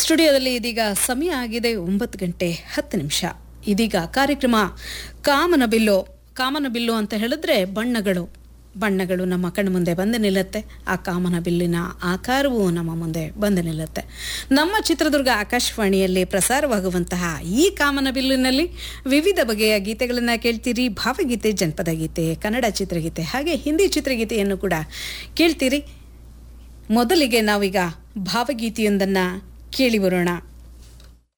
ಸ್ಟುಡಿಯೋದಲ್ಲಿ ಇದೀಗ ಸಮಯ ಆಗಿದೆ ಒಂಬತ್ತು ಗಂಟೆ ಹತ್ತು ನಿಮಿಷ ಇದೀಗ ಕಾರ್ಯಕ್ರಮ ಕಾಮನ ಬಿಲ್ಲು ಕಾಮನ ಬಿಲ್ಲು ಅಂತ ಹೇಳಿದ್ರೆ ಬಣ್ಣಗಳು ಬಣ್ಣಗಳು ನಮ್ಮ ಕಣ್ಣು ಮುಂದೆ ಬಂದು ನಿಲ್ಲುತ್ತೆ ಆ ಕಾಮನ ಬಿಲ್ಲಿನ ಆಕಾರವೂ ನಮ್ಮ ಮುಂದೆ ಬಂದು ನಿಲ್ಲುತ್ತೆ ನಮ್ಮ ಚಿತ್ರದುರ್ಗ ಆಕಾಶವಾಣಿಯಲ್ಲಿ ಪ್ರಸಾರವಾಗುವಂತಹ ಈ ಕಾಮನ ಬಿಲ್ಲಿನಲ್ಲಿ ವಿವಿಧ ಬಗೆಯ ಗೀತೆಗಳನ್ನು ಕೇಳ್ತೀರಿ ಭಾವಗೀತೆ ಜನಪದ ಗೀತೆ ಕನ್ನಡ ಚಿತ್ರಗೀತೆ ಹಾಗೆ ಹಿಂದಿ ಚಿತ್ರಗೀತೆಯನ್ನು ಕೂಡ ಕೇಳ್ತೀರಿ ಮೊದಲಿಗೆ ನಾವೀಗ ಭಾವಗೀತೆಯೊಂದನ್ನು ಕೇಳಿ ಬರೋಣ